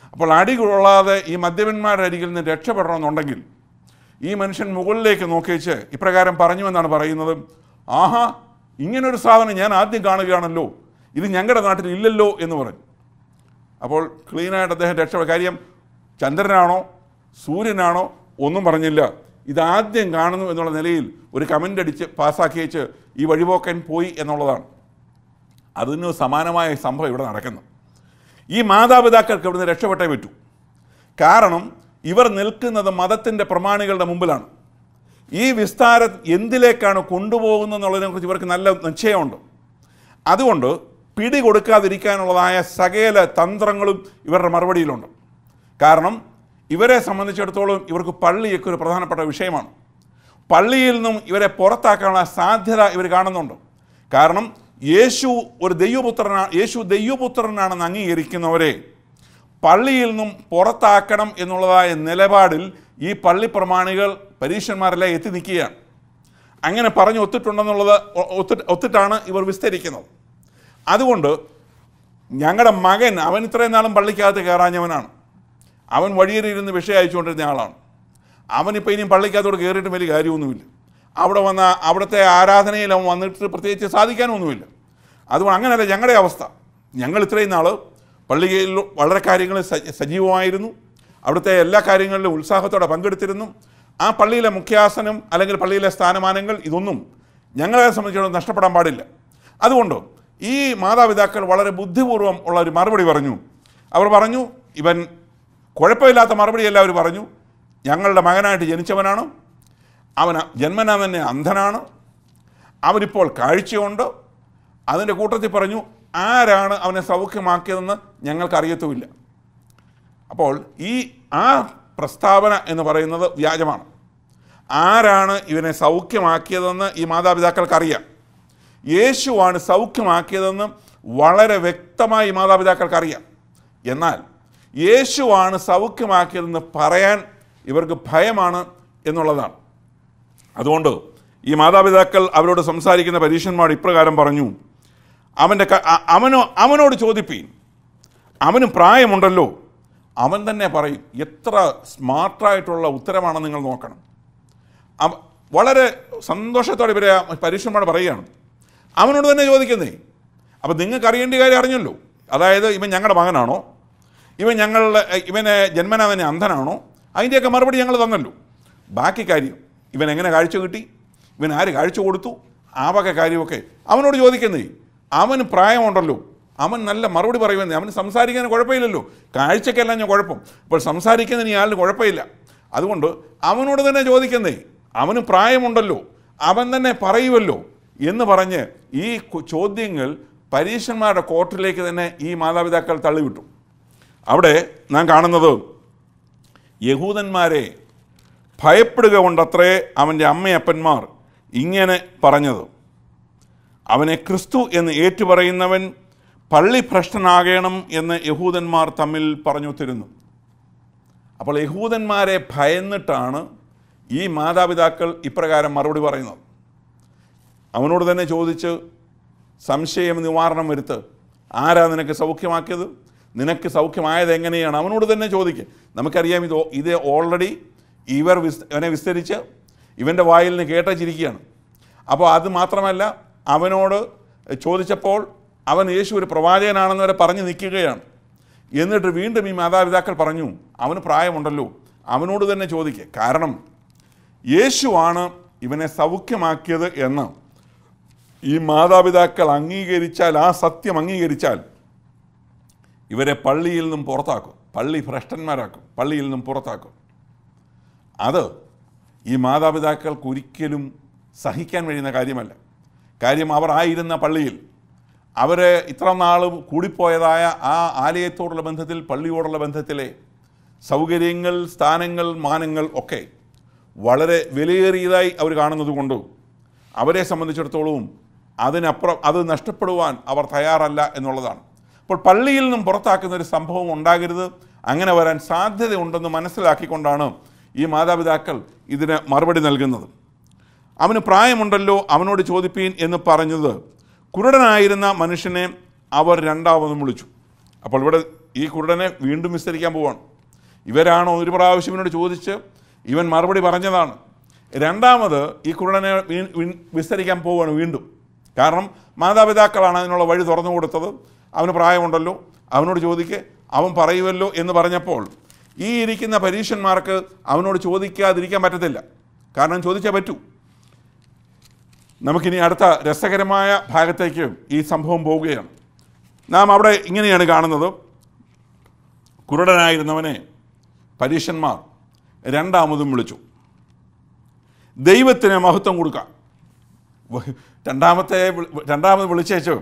അപ്പോൾ അടി കൊള്ളാതെ ഈ മദ്യപന്മാരുടെ അരികിൽ നിന്ന് രക്ഷപ്പെടണമെന്നുണ്ടെങ്കിൽ ഈ മനുഷ്യൻ മുകളിലേക്ക് നോക്കിച്ച് ഇപ്രകാരം പറഞ്ഞു എന്നാണ് പറയുന്നത് ആഹാ ഇങ്ങനൊരു സാധനം ഞാൻ ആദ്യം കാണുകയാണല്ലോ ഇത് ഞങ്ങളുടെ നാട്ടിൽ ഇല്ലല്ലോ എന്ന് പറഞ്ഞു അപ്പോൾ ക്ലീനായിട്ട് അദ്ദേഹം രക്ഷപ്പെട്ട കാര്യം ചന്ദ്രനാണോ സൂര്യനാണോ ഒന്നും പറഞ്ഞില്ല ഇതാദ്യം കാണുന്നു എന്നുള്ള നിലയിൽ ഒരു കമൻ്റ് അടിച്ച് പാസ്സാക്കി വെച്ച് ഈ വഴിപോക്കൻ പോയി എന്നുള്ളതാണ് അതിന് സമാനമായ സംഭവം ഇവിടെ നടക്കുന്നു ഈ മാതാപിതാക്കൾക്ക് ഇവിടുന്ന് രക്ഷപ്പെട്ടേ പറ്റൂ കാരണം ഇവർ നിൽക്കുന്നത് മതത്തിൻ്റെ പ്രമാണികളുടെ മുമ്പിലാണ് ഈ വിസ്താരം എന്തിലേക്കാണ് കൊണ്ടുപോകുന്നതെന്നുള്ളതിനെക്കുറിച്ച് ഇവർക്ക് നല്ല നിശ്ചയമുണ്ട് അതുകൊണ്ട് പിടി കൊടുക്കാതിരിക്കാനുള്ളതായ സകല തന്ത്രങ്ങളും ഇവരുടെ മറുപടിയിലുണ്ട് കാരണം ഇവരെ സംബന്ധിച്ചിടത്തോളം ഇവർക്ക് പള്ളിയൊക്കെ ഒരു പ്രധാനപ്പെട്ട വിഷയമാണ് പള്ളിയിൽ നിന്നും ഇവരെ പുറത്താക്കാനുള്ള സാധ്യത ഇവർ കാണുന്നുണ്ട് കാരണം യേശു ഒരു ദൈവപുത്രനാണ് യേശു ദൈവപുത്രനാണെന്ന് അംഗീകരിക്കുന്നവരെ പള്ളിയിൽ നിന്നും പുറത്താക്കണം എന്നുള്ളതായ നിലപാടിൽ ഈ പള്ളി പ്രമാണികൾ പരീക്ഷന്മാരെല്ലാം എത്തി നിൽക്കുകയാണ് അങ്ങനെ പറഞ്ഞു ഒത്തിട്ടുണ്ടെന്നുള്ളത് ഒ- ഒത്തിട്ട് ഒത്തിട്ടാണ് ഇവർ വിസ്തരിക്കുന്നത് അതുകൊണ്ട് ഞങ്ങളുടെ മകൻ അവൻ ഇത്രയും നാളും പള്ളിക്കകത്ത് കയറാഞ്ഞവനാണ് അവൻ വഴിയേറിയിരുന്ന് വിഷയം അയച്ചുകൊണ്ടിരുന്ന ആളാണ് അവനിപ്പോൾ ഇനിയും പള്ളിക്കകത്തോട് കയറിയിട്ട് വലിയ കാര്യമൊന്നുമില്ല അവിടെ വന്ന അവിടുത്തെ ആരാധനയിൽ അവൻ വന്നിട്ട് പ്രത്യേകിച്ച് സാധിക്കാനൊന്നുമില്ല അതുകൊണ്ട് അങ്ങനെയല്ല ഞങ്ങളുടെ അവസ്ഥ ഞങ്ങൾ ഇത്രയും നാൾ പള്ളിയിൽ വളരെ കാര്യങ്ങൾ സജ- സജീവമായിരുന്നു അവിടുത്തെ എല്ലാ കാര്യങ്ങളിലും ഉത്സാഹത്തോടെ പങ്കെടുത്തിരുന്നു ആ പള്ളിയിലെ മുഖ്യാസനം അല്ലെങ്കിൽ പള്ളിയിലെ സ്ഥാനമാനങ്ങൾ ഇതൊന്നും ഞങ്ങളെ സംബന്ധിച്ചിടത്തോളം നഷ്ടപ്പെടാൻ പാടില്ല അതുകൊണ്ട് ഈ മാതാപിതാക്കൾ വളരെ ബുദ്ധിപൂർവ്വം ഉള്ള ഒരു മറുപടി പറഞ്ഞു അവർ പറഞ്ഞു ഇവൻ കുഴപ്പമില്ലാത്ത മറുപടിയല്ല അവർ പറഞ്ഞു ഞങ്ങളുടെ മകനായിട്ട് ജനിച്ചവനാണ് അവൻ ജന്മനാ തന്നെ അന്ധനാണ് അവനിപ്പോൾ കാഴ്ചയുണ്ട് അതിൻ്റെ കൂട്ടത്തിൽ പറഞ്ഞു ആരാണ് അവനെ സൗഖ്യമാക്കിയതെന്ന് ഞങ്ങൾക്കറിയത്തുമില്ല അപ്പോൾ ഈ ആ പ്രസ്താവന എന്ന് പറയുന്നത് വ്യാജമാണ് ആരാണ് ഇവനെ സൗഖ്യമാക്കിയതെന്ന് ഈ മാതാപിതാക്കൾക്കറിയാം യേശുവാണ് സൗഖ്യമാക്കിയതെന്ന് വളരെ വ്യക്തമായി ഈ മാതാപിതാക്കൾക്കറിയാം എന്നാൽ യേശുവാണ് സൗഖ്യമാക്കിയതെന്ന് പറയാൻ ഇവർക്ക് ഭയമാണ് എന്നുള്ളതാണ് അതുകൊണ്ട് ഈ മാതാപിതാക്കൾ അവരോട് സംസാരിക്കുന്ന പരീക്ഷന്മാർ ഇപ്രകാരം പറഞ്ഞു അവൻ്റെ ക- അ- അവനോ അവനോട് ചോദിപ്പീൻ അവന് പ്രായമുണ്ടല്ലോ അവൻ തന്നെ പറയും എത്ര സ്മാർട്ടായിട്ടുള്ള ഉത്തരമാണെന്ന് നിങ്ങൾ നോക്കണം അവ വളരെ സന്തോഷത്തോടെ ഇവരെ പരീക്ഷന്മാർ പറയുകയാണ് അവനോട് തന്നെ ചോദിക്കുന്നേ അപ്പം നിങ്ങൾക്ക് അറിയേണ്ട കാര്യം അറിഞ്ഞല്ലോ അതായത് ഇവൻ ഞങ്ങളുടെ മകനാണോ ഇവൻ ഞങ്ങളുടെ ഇവന് ജന്മനാ തന്നെ അന്ധനാണോ അതിൻ്റെയൊക്കെ മറുപടി ഞങ്ങൾ തന്നല്ലോ ബാക്കി കാര്യം ഇവൻ എങ്ങനെ കാഴ്ച കിട്ടി ഇവൻ ആര് കാഴ്ച കൊടുത്തു ആ വക കാര്യമൊക്കെ അവനോട് ചോദിക്കുന്നേ അവന് പ്രായമുണ്ടല്ലോ അവൻ നല്ല മറുപടി പറയുമെന്നേ അവന് സംസാരിക്കാൻ കുഴപ്പമില്ലല്ലോ കാഴ്ചക്കെല്ലാം ഞാൻ കുഴപ്പം അപ്പോൾ സംസാരിക്കുന്നതിന് ഈ ആളിന് കുഴപ്പമില്ല അതുകൊണ്ട് അവനോട് തന്നെ ചോദിക്കുന്നേ അവന് പ്രായമുണ്ടല്ലോ അവൻ തന്നെ പറയുമല്ലോ എന്ന് പറഞ്ഞ് ഈ കു- ചോദ്യങ്ങൾ പരീക്ഷന്മാരുടെ കോർട്ടിലേക്ക് തന്നെ ഈ മാതാപിതാക്കൾ തള്ളിവിട്ടു അവിടെ നാം കാണുന്നത് യഹൂദന്മാരെ ഭയപ്പെടുക കൊണ്ടത്രേ അവൻ്റെ അമ്മയപ്പന്മാർ ഇങ്ങനെ പറഞ്ഞത് അവനെ ക്രിസ്തു എന്ന് ഏറ്റുപറയുന്നവൻ പള്ളി ഭ്രഷ്ടനാകണം എന്ന് യഹൂദന്മാർ തമ്മിൽ പറഞ്ഞു തരുന്നു അപ്പോൾ യഹൂദന്മാരെ ഭയന്നിട്ടാണ് ഈ മാതാപിതാക്കൾ ഇപ്രകാരം മറുപടി പറയുന്നത് അവനോട് തന്നെ ചോദിച്ച് സംശയം നിവാരണം വരുത്ത് ആരാ നിനക്ക് സൗഖ്യമാക്കിയത് നിനക്ക് സൗഖ്യമായത് എങ്ങനെയാണ് അവനോട് തന്നെ ചോദിക്കുക നമുക്കറിയാം ഇത് ഓ- ഇത് ഓൾറെഡി ഇവർ വിസ് ഇവനെ വിസ്തരിച്ച് ഇവൻ്റെ വായിൽ നിന്ന് കേട്ടച്ചിരിക്കുകയാണ് അപ്പോൾ അത് മാത്രമല്ല അവനോട് ചോദിച്ചപ്പോൾ അവൻ യേശു ഒരു പ്രവാചകനാണെന്ന് വരെ പറഞ്ഞു നിൽക്കുകയാണ് എന്നിട്ട് വീണ്ടും ഈ മാതാപിതാക്കൾ പറഞ്ഞു അവന് പ്രായമുണ്ടല്ലോ അവനോട് തന്നെ ചോദിക്കുക കാരണം യേശുവാണ് ഇവനെ സൗഖ്യമാക്കിയത് എന്ന് ഈ മാതാപിതാക്കൾ അംഗീകരിച്ചാൽ ആ സത്യം അംഗീകരിച്ചാൽ ഇവരെ പള്ളിയിൽ നിന്നും പുറത്താക്കും പള്ളി ഭ്രഷ്ടന്മാരാക്കും പള്ളിയിൽ നിന്നും പുറത്താക്കും അത് ഈ മാതാപിതാക്കൾക്ക് ഒരിക്കലും സഹിക്കാൻ കഴിയുന്ന കാര്യമല്ല കാര്യം അവർ ആയിരുന്ന പള്ളിയിൽ അവരെ ഇത്ര നാളും കൂടിപ്പോയതായ ആ ആലയത്തോടുള്ള ബന്ധത്തിൽ പള്ളിയോടുള്ള ബന്ധത്തിലെ സൗകര്യങ്ങൾ സ്ഥാനങ്ങൾ മാനങ്ങൾ ഒക്കെ വളരെ വിലയേറിയതായി അവർ കാണുന്നത് കൊണ്ട് അവരെ സംബന്ധിച്ചിടത്തോളവും അതിനപ്പുറം അത് നഷ്ടപ്പെടുവാൻ അവർ തയ്യാറല്ല എന്നുള്ളതാണ് അപ്പോൾ പള്ളിയിൽ നിന്നും പുറത്താക്കുന്ന ഒരു സംഭവം ഉണ്ടാകരുത് അങ്ങനെ വരാൻ സാധ്യതയുണ്ടെന്ന് മനസ്സിലാക്കിക്കൊണ്ടാണ് ഈ മാതാപിതാക്കൾ ഇതിന് മറുപടി നൽകുന്നത് അവന് പ്രായമുണ്ടല്ലോ അവനോട് ചോദിപ്പീൻ എന്ന് പറഞ്ഞത് കുരുടനായിരുന്ന മനുഷ്യനെ അവർ രണ്ടാമതും വിളിച്ചു അപ്പോൾ ഇവിടെ ഈ കുരുടനെ വീണ്ടും വിസ്തരിക്കാൻ പോവാണ് ഇവരാണോ ഒരു പ്രാവശ്യം ഇവനോട് ചോദിച്ച് ഇവൻ മറുപടി പറഞ്ഞതാണ് രണ്ടാമത് ഈ കുരുടനെ വീ- വീ- വിസ്തരിക്കാൻ പോവുകയാണ് വീണ്ടും കാരണം മാതാപിതാക്കളാണ് അതിനുള്ള വഴി തുറന്നു കൊടുത്തത് അവന് പ്രായമുണ്ടല്ലോ അവനോട് ചോദിക്ക് അവൻ പറയുമല്ലോ എന്ന് പറഞ്ഞപ്പോൾ ഈ ഇരിക്കുന്ന പരീക്ഷന്മാർക്ക് അവനോട് ചോദിക്കാതിരിക്കാൻ പറ്റത്തില്ല കാരണം ചോദിച്ചേ പറ്റൂ നമുക്കിനി അടുത്ത രസകരമായ ഭാഗത്തേക്ക് ഈ സംഭവം പോവുകയാണ് നാം അവിടെ ഇങ്ങനെയാണ് കാണുന്നത് കുരുടനായിരുന്നവനെ പരീക്ഷന്മാർ രണ്ടാമതും വിളിച്ചു ദൈവത്തിന് മഹത്വം കൊടുക്കാം വ- രണ്ടാമത്തെ വിളി- രണ്ടാമത് വിളിച്ചേച്ചു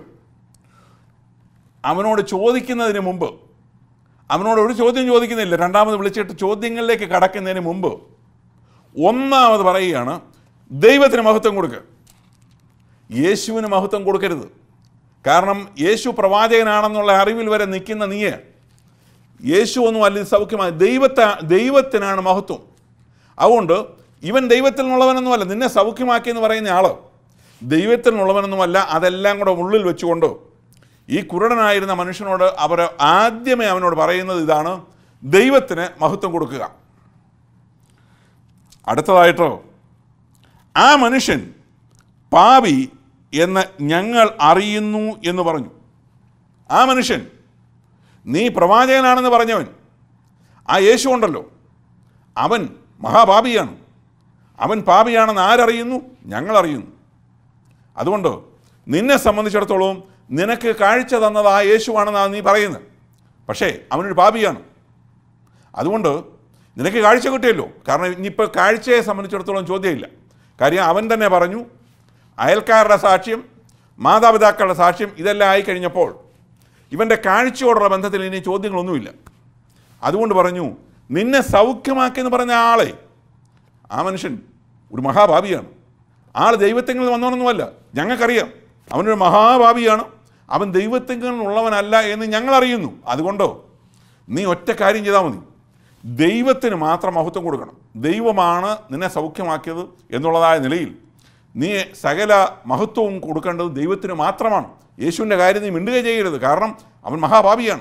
അവനോട് ചോദിക്കുന്നതിന് മുമ്പ് അവനോട് ഒരു ചോദ്യം ചോദിക്കുന്നില്ല രണ്ടാമത് വിളിച്ചിട്ട് ചോദ്യങ്ങളിലേക്ക് കടക്കുന്നതിന് മുമ്പ് ഒന്നാമത് പറയുകയാണ് ദൈവത്തിന് മഹത്വം കൊടുക്കുക യേശുവിന് മഹത്വം കൊടുക്കരുത് കാരണം യേശു പ്രവാചകനാണെന്നുള്ള അറിവിൽ വരെ നിൽക്കുന്ന നീയെ യേശു ഒന്നും അല്ല ഇത് സൗഖ്യമായി ദൈവത്തെ ദൈവത്തിനാണ് മഹത്വം അതുകൊണ്ട് ഇവൻ ദൈവത്തിൽ നിന്നുള്ളവനൊന്നുമല്ല നിന്നെ സൗഖ്യമാക്കി എന്ന് പറയുന്ന ആള് ദൈവത്തിൽ നിന്നുള്ളവനൊന്നുമല്ല അതെല്ലാം കൂടെ ഉള്ളിൽ വെച്ചുകൊണ്ട് ഈ കുരുടനായിരുന്ന മനുഷ്യനോട് അവർ ആദ്യമേ അവനോട് പറയുന്നത് ഇതാണ് ദൈവത്തിന് മഹത്വം കൊടുക്കുക അടുത്തതായിട്ടോ ആ മനുഷ്യൻ പാപി എന്ന് ഞങ്ങൾ അറിയുന്നു എന്ന് പറഞ്ഞു ആ മനുഷ്യൻ നീ പ്രവാചകനാണെന്ന് പറഞ്ഞവൻ ആ യേശു ഉണ്ടല്ലോ അവൻ മഹാപാപിയാണ് അവൻ പാപിയാണെന്ന് ആരറിയുന്നു ഞങ്ങൾ അറിയുന്നു അതുകൊണ്ട് നിന്നെ സംബന്ധിച്ചിടത്തോളം നിനക്ക് കാഴ്ച തന്നത് ആ യേശുവാണെന്നാണ് നീ പറയുന്നത് പക്ഷേ അവനൊരു പാപിയാണ് അതുകൊണ്ട് നിനക്ക് കാഴ്ച കിട്ടിയല്ലോ കാരണം ഇനിയിപ്പോൾ കാഴ്ചയെ സംബന്ധിച്ചിടത്തോളം ചോദ്യമില്ല കാര്യം അവൻ തന്നെ പറഞ്ഞു അയൽക്കാരുടെ സാക്ഷ്യം മാതാപിതാക്കളുടെ സാക്ഷ്യം ഇതെല്ലാം ആയി കഴിഞ്ഞപ്പോൾ ഇവൻ്റെ കാഴ്ചയോടുള്ള ബന്ധത്തിൽ ഇനി ചോദ്യങ്ങളൊന്നുമില്ല അതുകൊണ്ട് പറഞ്ഞു നിന്നെ സൗഖ്യമാക്കിയെന്ന് പറഞ്ഞ ആളെ ആ മനുഷ്യൻ ഒരു മഹാഭാവിയാണ് ആൾ ദൈവത്തെങ്കിൽ വന്നവനൊന്നുമല്ല ഞങ്ങൾക്കറിയാം അവനൊരു മഹാഭാവിയാണ് അവൻ ദൈവത്തെങ്കിൽ ഉള്ളവനല്ല എന്ന് ഞങ്ങൾ അറിയുന്നു അതുകൊണ്ടോ നീ ഒറ്റ കാര്യം ചെയ്താൽ മതി ദൈവത്തിന് മാത്രം മഹത്വം കൊടുക്കണം ദൈവമാണ് നിന്നെ സൗഖ്യമാക്കിയത് എന്നുള്ളതായ നിലയിൽ നീ സകല മഹത്വവും കൊടുക്കേണ്ടത് ദൈവത്തിന് മാത്രമാണ് യേശുവിൻ്റെ കാര്യം നീ മിണ്ടുക ചെയ്യരുത് കാരണം അവൻ മഹാഭാവിയാണ്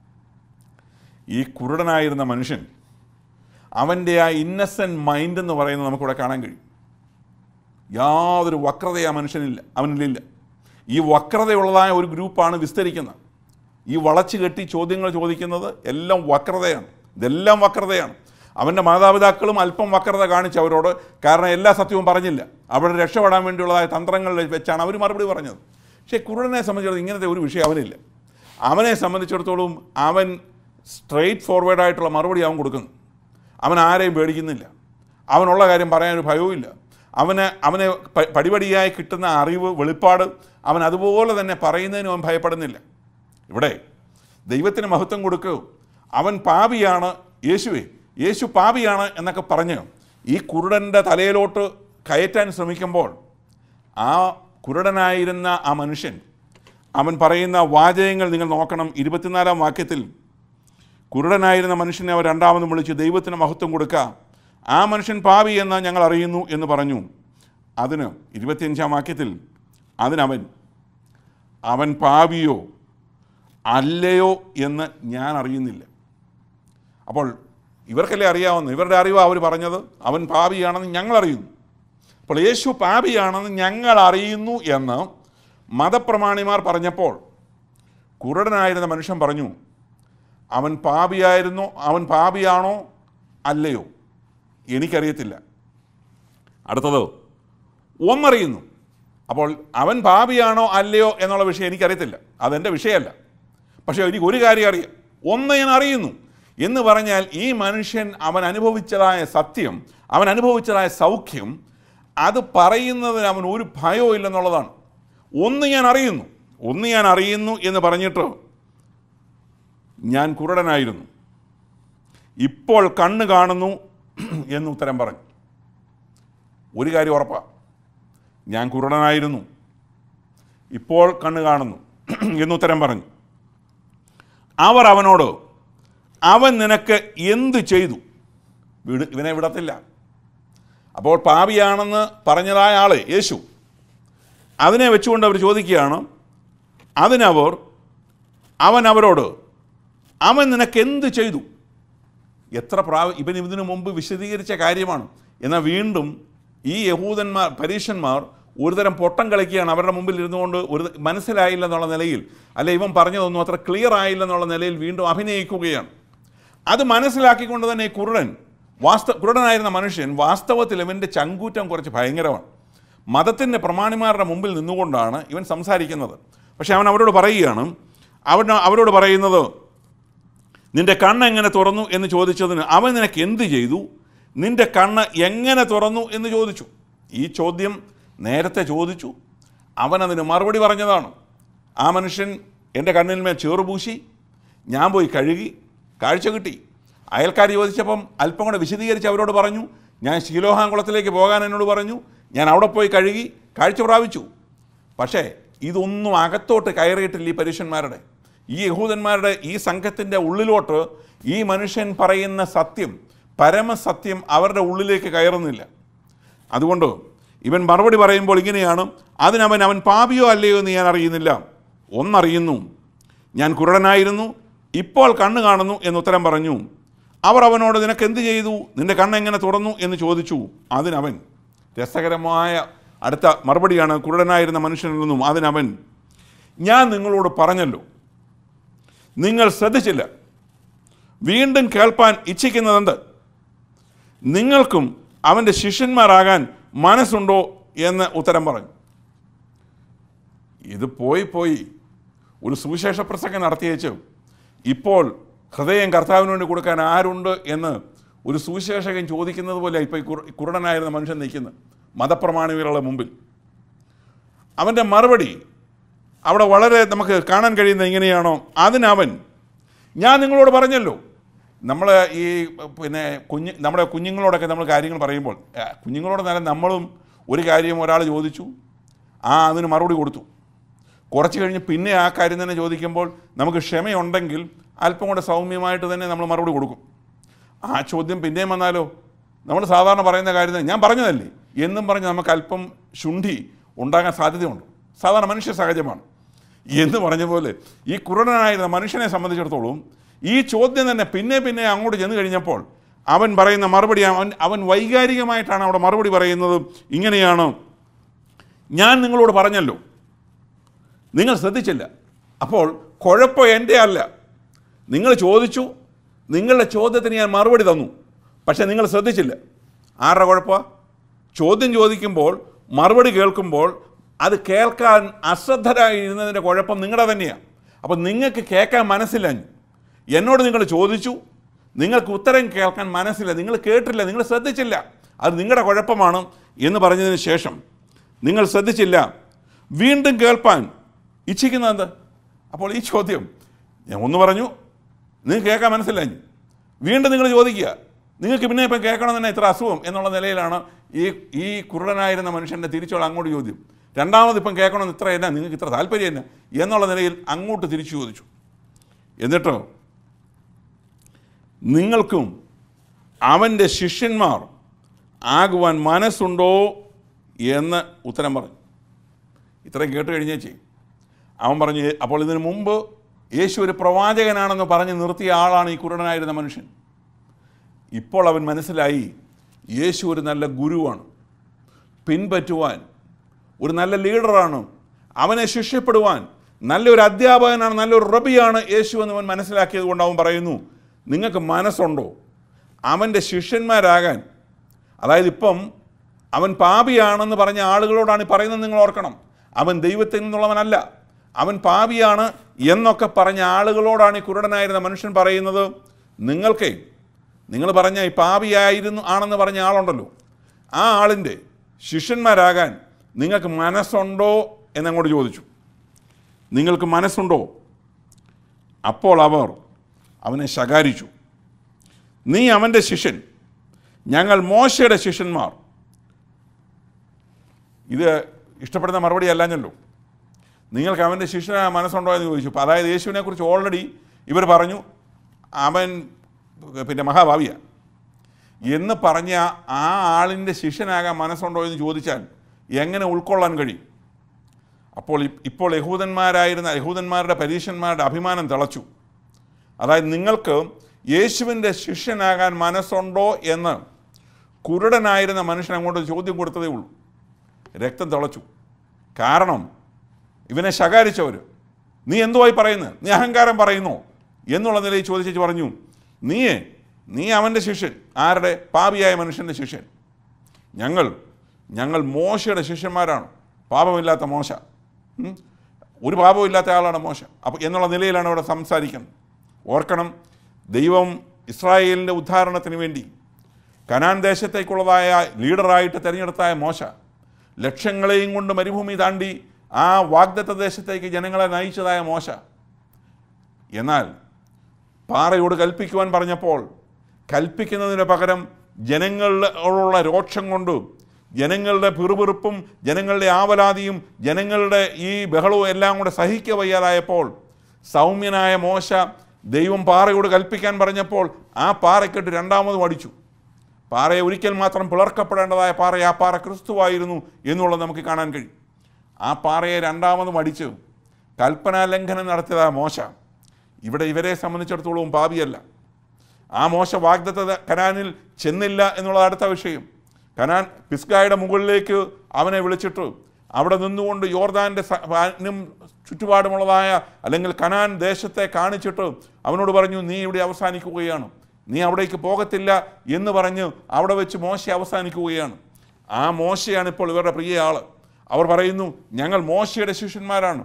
ഈ കുരുടനായിരുന്ന മനുഷ്യൻ അവൻ്റെ ആ ഇന്നസെൻറ്റ് മൈൻഡ് എന്ന് പറയുന്നത് നമുക്കിവിടെ കാണാൻ കഴിയും യാതൊരു വക്രത ആ മനുഷ്യനില്ല അവനിലില്ല ഈ വക്രതയുള്ളതായ ഒരു ഗ്രൂപ്പാണ് വിസ്തരിക്കുന്നത് ഈ വളച്ചു കെട്ടി ചോദ്യങ്ങൾ ചോദിക്കുന്നത് എല്ലാം വക്രതയാണ് ഇതെല്ലാം വക്രതയാണ് അവൻ്റെ മാതാപിതാക്കളും അല്പം വക്രത കാണിച്ചു അവരോട് കാരണം എല്ലാ സത്യവും പറഞ്ഞില്ല അവിടെ രക്ഷപ്പെടാൻ വേണ്ടിയുള്ളതായ തന്ത്രങ്ങളിൽ വെച്ചാണ് അവർ മറുപടി പറഞ്ഞത് പക്ഷേ കുരുടനെ സംബന്ധിച്ചിടത്തോളം ഇങ്ങനത്തെ ഒരു വിഷയം അവനില്ല അവനെ സംബന്ധിച്ചിടത്തോളം അവൻ സ്ട്രെയിറ്റ് ഫോർവേഡായിട്ടുള്ള മറുപടി അവൻ കൊടുക്കുന്നു അവൻ ആരെയും പേടിക്കുന്നില്ല അവനുള്ള കാര്യം പറയാനൊരു ഭയവുമില്ല അവന് അവന് പ- പടിപടിയായി കിട്ടുന്ന അറിവ് വെളിപ്പാട് അവൻ അതുപോലെ തന്നെ പറയുന്നതിനും അവൻ ഭയപ്പെടുന്നില്ല ഇവിടെ ദൈവത്തിന് മഹത്വം കൊടുക്കൂ അവൻ പാപിയാണ് യേശുവേ യേശു പാപിയാണ് എന്നൊക്കെ പറഞ്ഞ് ഈ കുരുടൻ്റെ തലയിലോട്ട് കയറ്റാൻ ശ്രമിക്കുമ്പോൾ ആ കുരുടനായിരുന്ന ആ മനുഷ്യൻ അവൻ പറയുന്ന വാചകങ്ങൾ നിങ്ങൾ നോക്കണം ഇരുപത്തിനാലാം വാക്യത്തിൽ കുരുടനായിരുന്ന മനുഷ്യനെ അവർ രണ്ടാമതും വിളിച്ച് ദൈവത്തിന് മഹത്വം കൊടുക്കുക ആ മനുഷ്യൻ പാപി എന്ന് ഞങ്ങൾ അറിയുന്നു എന്ന് പറഞ്ഞു അതിന് ഇരുപത്തിയഞ്ചാം വാക്യത്തിൽ അതിനവൻ അവൻ പാപിയോ അല്ലയോ എന്ന് ഞാൻ അറിയുന്നില്ല അപ്പോൾ ഇവർക്കല്ലേ അറിയാവുന്ന ഇവരുടെ അറിവ് അവർ പറഞ്ഞത് അവൻ പാപിയാണെന്ന് ഞങ്ങൾ അറിയുന്നു അപ്പോൾ യേശു പാപിയാണെന്ന് ഞങ്ങൾ അറിയുന്നു എന്ന് മതപ്രമാണിമാർ പറഞ്ഞപ്പോൾ കുരുടനായിരുന്ന മനുഷ്യൻ പറഞ്ഞു അവൻ പാപിയായിരുന്നോ അവൻ പാപിയാണോ അല്ലയോ എനിക്കറിയത്തില്ല അടുത്തത് ഒന്നറിയുന്നു അപ്പോൾ അവൻ പാപിയാണോ അല്ലയോ എന്നുള്ള വിഷയം എനിക്കറിയത്തില്ല അതെൻ്റെ വിഷയമല്ല പക്ഷേ എനിക്ക് ഒരു കാര്യം അറിയാം ഒന്ന് ഞാൻ അറിയുന്നു എന്ന് പറഞ്ഞാൽ ഈ മനുഷ്യൻ അവൻ അനുഭവിച്ചതായ സത്യം അവൻ അനുഭവിച്ചതായ സൗഖ്യം അത് പറയുന്നതിന് അവൻ ഒരു ഭയവും ഇല്ലെന്നുള്ളതാണ് ഒന്ന് ഞാൻ അറിയുന്നു ഒന്ന് ഞാൻ അറിയുന്നു എന്ന് പറഞ്ഞിട്ട് ഞാൻ കുരുടനായിരുന്നു ഇപ്പോൾ കണ്ണ് കാണുന്നു എന്ന് ഉത്തരം പറഞ്ഞു ഒരു കാര്യം ഉറപ്പാ ഞാൻ കുരുടനായിരുന്നു ഇപ്പോൾ കണ്ണ് കാണുന്നു എന്നുത്തരം പറഞ്ഞു അവർ അവനോട് അവൻ നിനക്ക് എന്ത് ചെയ്തു വിട് ഇവനെ വിടത്തില്ല അപ്പോൾ പാപിയാണെന്ന് പറഞ്ഞതായ ആള് യേശു അതിനെ വെച്ചുകൊണ്ട് അവർ ചോദിക്കുകയാണ് അതിനവർ അവൻ അവരോട് അവൻ നിനക്ക് എന്ത് ചെയ്തു എത്ര പ്രാവ ഇവൻ ഇതിനു മുമ്പ് വിശദീകരിച്ച കാര്യമാണ് എന്നാൽ വീണ്ടും ഈ യഹൂദന്മാർ പരീക്ഷന്മാർ ഒരുതരം പൊട്ടം കളിക്കുകയാണ് അവരുടെ മുമ്പിൽ ഇരുന്നുകൊണ്ട് ഒരു മനസ്സിലായില്ല എന്നുള്ള നിലയിൽ അല്ലെ ഇവൻ പറഞ്ഞതൊന്നും അത്ര ക്ലിയർ ആയില്ല എന്നുള്ള നിലയിൽ വീണ്ടും അഭിനയിക്കുകയാണ് അത് മനസ്സിലാക്കിക്കൊണ്ട് തന്നെ ഈ കുരുടൻ വാസ്ത കുരുടനായിരുന്ന മനുഷ്യൻ വാസ്തവത്തിൽ ഇവൻ്റെ ചങ്കൂറ്റം കുറച്ച് ഭയങ്കരമാണ് മതത്തിൻ്റെ പ്രമാണിമാരുടെ മുമ്പിൽ നിന്നുകൊണ്ടാണ് ഇവൻ സംസാരിക്കുന്നത് പക്ഷേ അവൻ അവരോട് പറയുകയാണ് അവൻ അവരോട് പറയുന്നത് നിന്റെ കണ്ണ് എങ്ങനെ തുറന്നു എന്ന് ചോദിച്ചതിന് അവൻ നിനക്ക് എന്ത് ചെയ്തു നിന്റെ കണ്ണ് എങ്ങനെ തുറന്നു എന്ന് ചോദിച്ചു ഈ ചോദ്യം നേരത്തെ ചോദിച്ചു അവൻ അതിന് മറുപടി പറഞ്ഞതാണ് ആ മനുഷ്യൻ എൻ്റെ കണ്ണിന്മേൽ ചേറുപൂശി ഞാൻ പോയി കഴുകി കാഴ്ച കിട്ടി അയൽക്കാർ ചോദിച്ചപ്പം അല്പം കൂടെ വിശദീകരിച്ച് അവരോട് പറഞ്ഞു ഞാൻ ശീലോഹാങ്കുളത്തിലേക്ക് പോകാൻ എന്നോട് പറഞ്ഞു ഞാൻ അവിടെ പോയി കഴുകി കാഴ്ച പ്രാപിച്ചു പക്ഷേ ഇതൊന്നും അകത്തോട്ട് കയറിയിട്ടില്ല ഈ പരീക്ഷന്മാരുടെ ഈ യഹൂദന്മാരുടെ ഈ സംഘത്തിൻ്റെ ഉള്ളിലോട്ട് ഈ മനുഷ്യൻ പറയുന്ന സത്യം പരമസത്യം അവരുടെ ഉള്ളിലേക്ക് കയറുന്നില്ല അതുകൊണ്ട് ഇവൻ മറുപടി പറയുമ്പോൾ ഇങ്ങനെയാണ് അതിനവൻ അവൻ പാപിയോ അല്ലയോ എന്ന് ഞാൻ അറിയുന്നില്ല ഒന്നറിയുന്നു ഞാൻ കുരുടനായിരുന്നു ഇപ്പോൾ കണ്ണ് കാണുന്നു എന്ന് ഉത്തരം പറഞ്ഞു അവർ അവനോട് നിനക്ക് എന്ത് ചെയ്തു നിന്റെ കണ്ണ് എങ്ങനെ തുറന്നു എന്ന് ചോദിച്ചു അതിനവൻ രസകരമായ അടുത്ത മറുപടിയാണ് കുരുടനായിരുന്ന മനുഷ്യനിൽ നിന്നും അതിനവൻ ഞാൻ നിങ്ങളോട് പറഞ്ഞല്ലോ നിങ്ങൾ ശ്രദ്ധിച്ചില്ല വീണ്ടും കേൾപ്പാൻ ഇച്ഛിക്കുന്നതെന്ത് നിങ്ങൾക്കും അവൻ്റെ ശിഷ്യന്മാരാകാൻ മനസ്സുണ്ടോ എന്ന് ഉത്തരം പറഞ്ഞു ഇത് പോയി പോയി ഒരു സുവിശേഷ പ്രസംഗം നടത്തിയേച്ചു ഇപ്പോൾ ഹൃദയം കർത്താവിന് വേണ്ടി കൊടുക്കാൻ ആരുണ്ട് എന്ന് ഒരു സുവിശേഷകൻ ചോദിക്കുന്നത് പോലെ ഇപ്പോൾ ഈ കുറ- കുരുടനായിരുന്ന മനുഷ്യൻ നിൽക്കുന്നത് മതപ്രമാണികളുടെ മുമ്പിൽ അവൻ്റെ മറുപടി അവിടെ വളരെ നമുക്ക് കാണാൻ കഴിയുന്ന എങ്ങനെയാണോ അതിനവൻ ഞാൻ നിങ്ങളോട് പറഞ്ഞല്ലോ നമ്മൾ ഈ പിന്നെ കുഞ്ഞ് നമ്മുടെ കുഞ്ഞുങ്ങളോടൊക്കെ നമ്മൾ കാര്യങ്ങൾ പറയുമ്പോൾ ആ, കുഞ്ഞുങ്ങളോട് നല്ല നമ്മളും ഒരു കാര്യം ഒരാൾ ചോദിച്ചു ആ അതിന് മറുപടി കൊടുത്തു കുറച്ച് കഴിഞ്ഞ് പിന്നെ ആ കാര്യം തന്നെ ചോദിക്കുമ്പോൾ നമുക്ക് ക്ഷമയുണ്ടെങ്കിൽ അല്പം കൂടെ സൗമ്യമായിട്ട് തന്നെ നമ്മൾ മറുപടി കൊടുക്കും ആ ചോദ്യം പിന്നെയും വന്നാലോ നമ്മൾ സാധാരണ പറയുന്ന കാര്യം തന്നെ ഞാൻ പറഞ്ഞതല്ലേ എന്നും പറഞ്ഞ് നമുക്ക് അല്പം ശുണ്ഠി ഉണ്ടാകാൻ സാധ്യതയുണ്ട് സാധാരണ മനുഷ്യ സഹജമാണ് എന്ന് പറഞ്ഞ പോലെ ഈ കുരുടനായിരുന്ന മനുഷ്യനെ സംബന്ധിച്ചിടത്തോളം ഈ ചോദ്യം തന്നെ പിന്നെ പിന്നെ അങ്ങോട്ട് ചെന്ന് കഴിഞ്ഞപ്പോൾ അവൻ പറയുന്ന മറുപടി അവൻ അവൻ വൈകാരികമായിട്ടാണ് അവിടെ മറുപടി പറയുന്നത് ഇങ്ങനെയാണ് ഞാൻ നിങ്ങളോട് പറഞ്ഞല്ലോ നിങ്ങൾ ശ്രദ്ധിച്ചില്ല അപ്പോൾ കുഴപ്പം എൻ്റെ അല്ല നിങ്ങൾ ചോദിച്ചു നിങ്ങളുടെ ചോദ്യത്തിന് ഞാൻ മറുപടി തന്നു പക്ഷേ നിങ്ങൾ ശ്രദ്ധിച്ചില്ല ആരുടെ കുഴപ്പമാണ് ചോദ്യം ചോദിക്കുമ്പോൾ മറുപടി കേൾക്കുമ്പോൾ അത് കേൾക്കാൻ അശ്രദ്ധരായിരുന്നതിൻ്റെ കുഴപ്പം നിങ്ങളുടെ തന്നെയാണ് അപ്പം നിങ്ങൾക്ക് കേൾക്കാൻ മനസ്സില്ലാഞ്ഞു എന്നോട് നിങ്ങൾ ചോദിച്ചു നിങ്ങൾക്ക് ഉത്തരം കേൾക്കാൻ മനസ്സില്ല നിങ്ങൾ കേട്ടില്ല നിങ്ങൾ ശ്രദ്ധിച്ചില്ല അത് നിങ്ങളുടെ കുഴപ്പമാണ് എന്ന് പറഞ്ഞതിന് ശേഷം നിങ്ങൾ ശ്രദ്ധിച്ചില്ല വീണ്ടും കേൾപ്പാൻ ഇച്ഛിക്കുന്നത് എന്ത് അപ്പോൾ ഈ ചോദ്യം ഞാൻ ഒന്ന് പറഞ്ഞു നിങ്ങൾക്ക് കേൾക്കാൻ മനസ്സിലാഞ്ഞു വീണ്ടും നിങ്ങൾ ചോദിക്കുക നിങ്ങൾക്ക് പിന്നെ ഇപ്പം കേൾക്കണം തന്നെ ഇത്ര അസുഖം എന്നുള്ള നിലയിലാണ് ഈ ഈ കുരുടനായിരുന്ന മനുഷ്യൻ്റെ തിരിച്ചുള്ള അങ്ങോട്ട് ചോദ്യം രണ്ടാമത് ഇപ്പം കേൾക്കണമെന്ന് ഇത്ര എന്നാ നിങ്ങൾക്ക് ഇത്ര താല്പര്യം എന്നാ എന്നുള്ള നിലയിൽ അങ്ങോട്ട് തിരിച്ചു ചോദിച്ചു എന്നിട്ടോ നിങ്ങൾക്കും അവൻ്റെ ശിഷ്യന്മാർ ആകുവാൻ മനസ്സുണ്ടോ എന്ന് ഉത്തരം പറഞ്ഞു ഇത്രയും കേട്ട് കഴിഞ്ഞേച്ചേ അവൻ പറഞ്ഞു അപ്പോൾ ഇതിനു മുമ്പ് യേശു ഒരു പ്രവാചകനാണെന്ന് പറഞ്ഞ് നിർത്തിയ ആളാണ് ഈ കുരുടനായിരുന്ന മനുഷ്യൻ ഇപ്പോൾ അവൻ മനസ്സിലായി യേശു ഒരു നല്ല ഗുരുവാണ് പിൻപറ്റുവാൻ ഒരു നല്ല ലീഡറാണ് അവനെ ശിഷ്യപ്പെടുവാൻ നല്ലൊരു അധ്യാപകനാണ് നല്ലൊരു റബിയാണ് യേശു എന്ന് അവൻ മനസ്സിലാക്കിയത് കൊണ്ട് അവൻ പറയുന്നു നിങ്ങൾക്ക് മനസ്സുണ്ടോ അവൻ്റെ ശിഷ്യന്മാരാകാൻ അതായത് ഇപ്പം അവൻ പാപിയാണെന്ന് പറഞ്ഞ ആളുകളോടാണ് ഈ പറയുന്നത് നിങ്ങൾ ഓർക്കണം അവൻ ദൈവത്തിൽ നിന്നുള്ളവനല്ല അവൻ പാപിയാണ് എന്നൊക്കെ പറഞ്ഞ ആളുകളോടാണ് ഈ കുരുടനായിരുന്ന മനുഷ്യൻ പറയുന്നത് നിങ്ങൾക്കേ നിങ്ങൾ പറഞ്ഞ ഈ പാപിയായിരുന്നു ആണെന്ന് പറഞ്ഞ ആളുണ്ടല്ലോ ആ ആളിൻ്റെ ശിഷ്യന്മാരാകാൻ നിങ്ങൾക്ക് മനസ്സുണ്ടോ എന്നങ്ങോട്ട് ചോദിച്ചു നിങ്ങൾക്ക് മനസ്സുണ്ടോ അപ്പോൾ അവർ അവനെ ശകാരിച്ചു നീ അവൻ്റെ ശിഷ്യൻ ഞങ്ങൾ മോശയുടെ ശിഷ്യന്മാർ ഇത് ഇഷ്ടപ്പെടുന്ന മറുപടി അല്ലാഞ്ഞല്ലോ നിങ്ങൾക്ക് അവൻ്റെ ശിഷ്യന മനസ്സുണ്ടോ എന്ന് ചോദിച്ചു അപ്പോൾ അതായത് യേശുവിനെ കുറിച്ച് ഓൾറെഡി ഇവർ പറഞ്ഞു അവൻ പിന്നെ മഹാഭാവിയാണ് എന്ന് പറഞ്ഞ ആ ആളിൻ്റെ ശിഷ്യനാകാൻ മനസ്സുണ്ടോ എന്ന് ചോദിച്ചാൽ എങ്ങനെ ഉൾക്കൊള്ളാൻ കഴിയും അപ്പോൾ ഇ- ഇപ്പോൾ യഹൂദന്മാരായിരുന്ന യഹൂദന്മാരുടെ പരീക്ഷന്മാരുടെ അഭിമാനം തിളച്ചു അതായത് നിങ്ങൾക്ക് യേശുവിൻ്റെ ശിഷ്യനാകാൻ മനസ്സുണ്ടോ എന്ന് കുരുടനായിരുന്ന മനുഷ്യൻ അങ്ങോട്ട് ചോദ്യം കൊടുത്തതേ ഉള്ളൂ രക്തം തിളച്ചു കാരണം ഇവനെ ശകാരിച്ചവർ നീ എന്തുവായി പറയുന്നത് നീ അഹങ്കാരം പറയുന്നു എന്നുള്ള നിലയിൽ ചോദിച്ചു പറഞ്ഞു നീയേ നീ അവൻ്റെ ശിഷ്യൻ ആരുടെ പാപിയായ മനുഷ്യൻ്റെ ശിഷ്യൻ ഞങ്ങൾ ഞങ്ങൾ മോശയുടെ ശിഷ്യന്മാരാണ് പാപമില്ലാത്ത മോശ ഉം? ഒരു പാപമില്ലാത്ത ആളാണ് മോശ അപ്പോൾ എന്നുള്ള നിലയിലാണ് ഇവിടെ സംസാരിക്കുന്നത് ഓർക്കണം ദൈവം ഇസ്രായേലിൻ്റെ ഉദ്ധാരണത്തിന് വേണ്ടി കനാൻ ദേശത്തേക്കുള്ളതായ ലീഡറായിട്ട് തിരഞ്ഞെടുത്തായ മോശ ലക്ഷങ്ങളെയും കൊണ്ട് മരുഭൂമി താണ്ടി ആ വാഗ്ദത്ത ദേശത്തേക്ക് ജനങ്ങളെ നയിച്ചതായ മോശ എന്നാൽ പാറയോട് കൽപ്പിക്കുവാൻ പറഞ്ഞപ്പോൾ കൽപ്പിക്കുന്നതിന് പകരം ജനങ്ങളിലുള്ള രോക്ഷം കൊണ്ട് ജനങ്ങളുടെ പിറുപിറുപ്പും ജനങ്ങളുടെ ആവലാതിയും ജനങ്ങളുടെ ഈ ബഹളവും എല്ലാം കൂടെ സഹിക്ക വയ്യാതായപ്പോൾ സൗമ്യനായ മോശ ദൈവം പാറയോട് കൽപ്പിക്കാൻ പറഞ്ഞപ്പോൾ ആ പാറയ്ക്കിട്ട് രണ്ടാമതും അടിച്ചു പാറയെ ഒരിക്കൽ മാത്രം പിളർക്കപ്പെടേണ്ടതായ പാറ ആ പാറ ക്രിസ്തുവായിരുന്നു എന്നുള്ളത് നമുക്ക് കാണാൻ കഴിയും ആ പാറയെ രണ്ടാമതും അടിച്ച് കൽപ്പനാലംഘനം നടത്തിയതായ മോശ ഇവിടെ ഇവരെ സംബന്ധിച്ചിടത്തോളം പാപിയല്ല ആ മോശ വാഗ്ദത്ത കനാനിൽ ചെന്നില്ല എന്നുള്ളത് അടുത്ത വിഷയം കനാൻ പിസ്കായുടെ മുകളിലേക്ക് അവനെ വിളിച്ചിട്ട് അവിടെ നിന്നുകൊണ്ട് യോർദാൻ്റെ സ- വാനും ചുറ്റുപാടുമുള്ളതായ അല്ലെങ്കിൽ കനാൻ ദേശത്തെ കാണിച്ചിട്ട് അവനോട് പറഞ്ഞു നീ ഇവിടെ അവസാനിക്കുകയാണ് നീ അവിടേക്ക് പോകത്തില്ല എന്ന് പറഞ്ഞ് അവിടെ വെച്ച് മോശ അവസാനിക്കുകയാണ് ആ മോശയാണ് ഇപ്പോൾ ഇവരുടെ പ്രിയ ആള് അവർ പറയുന്നു ഞങ്ങൾ മോശയുടെ ശിഷ്യന്മാരാണ്